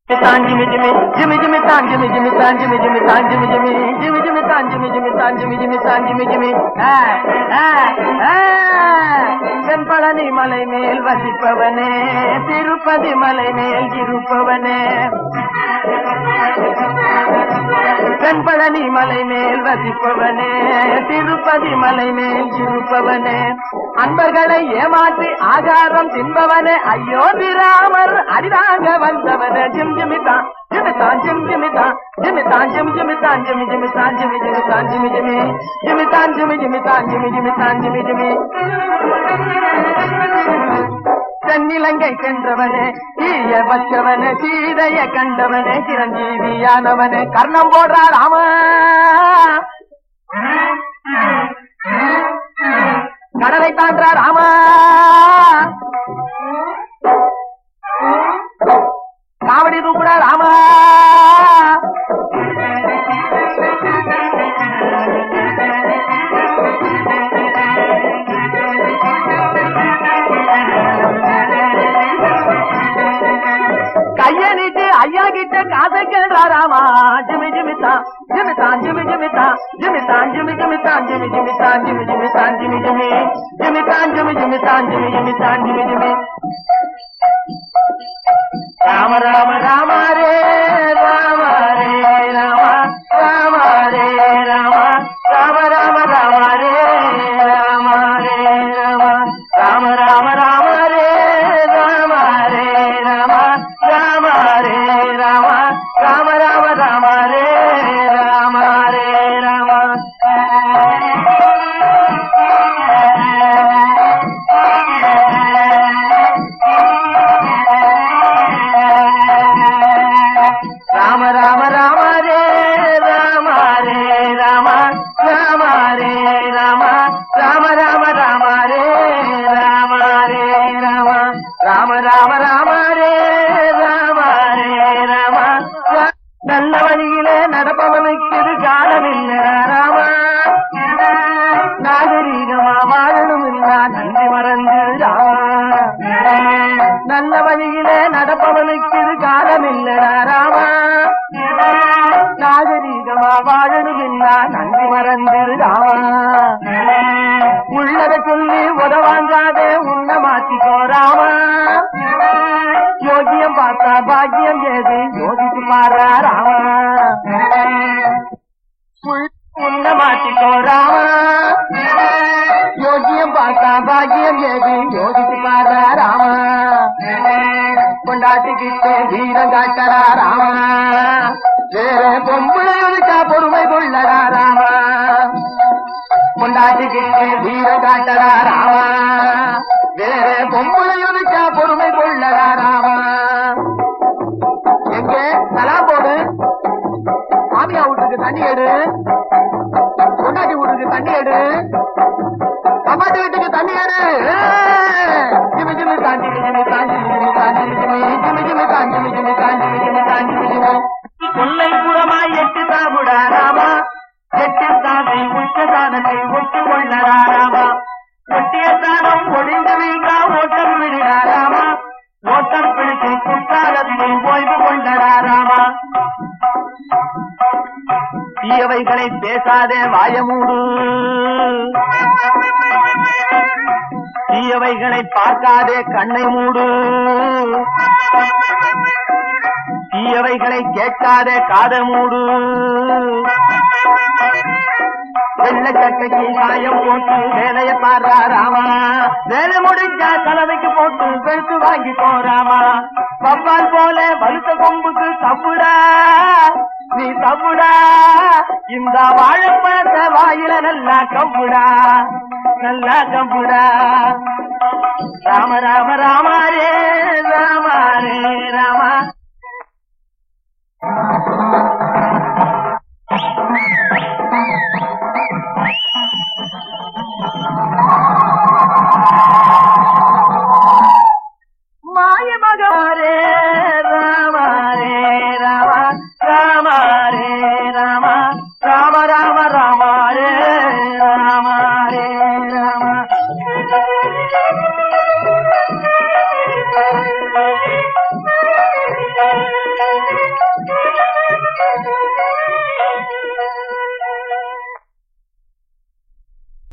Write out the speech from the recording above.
தான் ஜிமி ஜிமி ஜிமி ஜிமி தான் ஜிமி ஜிமி தான் ஜிமி ஜிமி தான் ஜிமி ஜிமி ஜிமி ஜிமி தான் ஜிமி ஜிமி தான் ஜிமி ஜிமி தான் ஜிமி ஜிமி ஆ, ஆ, ஆ. தென்பழனி மலை மேல் வசிப்பவனே திருப்பதி மலை மேல் இருப்பவனே தென்பழனி மலை மேல் வசிப்பவனே திருப்பதி மலை மேல் இருப்பவனே அன்பர்களை ஏமாற்றி ஆகாரம் தின்பவனே ஐயோ திராமர் அடிதாங்க வந்தவனே ஜிம் ஜிமிதான் ஜிமிதான் ஜிம் ஜிமிதான் ஜிமிதான் ஜிம் ஜிமிதான் ஜிமி ஜிமிதான் ஜிமி ஜிமிதான் ஜிமி ஜிமி ஜிமிதான் ஜிமி ஜிமிதான் ஜிமி ஜிமிதான் ஜிமி ஜிமி தென்னிலங்கை சென்றவனே ஈய வச்சவனே சீதைய கண்டவனே சிரஞ்சீவியானவனே கர்ணம் போடுறார் ராம கடலை தாண்டார் ராமா காவடி தூக்குடா ராமா கைய நீட்டு ஐயா கிட்ட காசை கேள்றாராமா ஜிமி ஜிமி தான் ஜிமி தான் ஜிமி ஜிமி தான் ஜிமி தான் ஜிமி ஜிமி தான் ஜிமி ஜிமி தான் ஜிமி ஜிமி தான் ஜிமி ஜிமி ஜிமி தான் ஜிமி ஜிமி தான் ஜிமி ஜிமி தான் ஜிமி ஜிமி ராம ராம ராம ரே ராம ரே ராம ராம ரே ராம ராம ராம ராம ரே ராம ரே ராம ராம ராம ராம ரே ராம ரே ராம ராம ரே ராம ராம ராம ராம ரே ராம ரே ராம ராம ராம ரே ராம ரே ராம ராம ரே ராம ராம ராம ராம ரே ராம ரே ராம ராம ராம ராம ரே ராம ரே ராம ரா- நல்ல வழியிலே நடப்பவனுக்கு இது காலமில்லை ராமா நாகரீகமா வாழணும் இல்லா நன்றி மறந்து ராமா நல்ல வழியிலே நடப்பவனுக்கு இது காலமில்லடா ராமா நாகரீகமா வாழணும் இல்லா நன்றி மறந்து ராமா உள்ளத சொல்லி உதவாங்காதே உன்ன மாத்திக்கோ ராமா யோகியம் பார்த்தா பாக்கியம் ஏது யோகிச்சு மாறா ராமா உள்- உன்ன மாத்திக்கோ ராமா யோகியம் பார்த்தா பாக்கியம் ஏது யோகிச்சு மாறா ராமா கொண்டாட்டிக்கிட்டே வீரம் காட்டறா ராமா வேற பொம்பளைகளுக்கா பொறுமை கொள்ளடா ராமா கொண்டாட்டிக்கிட்டே வீரம் காட்டறா ராமா வேற பொம்பளைகளுக்கா பொறுமை கொள்ளடா ராமா எங்க தலா போடு மாமியா வீட்டுக்கு தண்ணி எடு கொண்டாட்டி வீட்டுக்கு தண்ணி எடு அம்மாட்டி வீட்டுக்கு தண்ணி எடு ஜிமி ஜிமி தான் ஜிமி ஜிமி தான் ஜிமி ஜிமி தான் ஜிமி ஜிமி ஜிமி ஜிமி தான் ஜிமி ஜிமி தான் ஜிமி ஜிமி தான் ஜிமி ஜிமி கொல்லை புறமாய் எட்டு தாமுடா ராமா எட்டு தாமை உச்ச தானத்தை ஒட்டு கொள்ளடா ராமா ஒட்டிய தானம் ஒடிந்து வீங்கா ஓட்டம் விடுடா ராமா ஓட்டம் பிடித்து குற்றாலத்தில் ஓய்வு கொண்டடா ராமா தீயவைகளை பேசாதே வாயமூடு தீயவைகளை பார்க்காதே கண்ணை மூடு தீயவைகளை கேட்காதே காத மூடு வெள்ள சட்டைக்கு சாயம் போட்டு வேலைய பாடுறா ராமா வேலை முடிஞ்சா கலவைக்கு போட்டு வெளுத்து வாங்கி போறாமா பப்பால் போல வலுத்த கொம்புக்கு தப்புடா நீ தப்புடா இந்த வாழைப்பழத்தை வாயில நல்லா கம்புடா நல்லா கம்புடா ராம ராம ராமா ரே ராமா ரே ராமா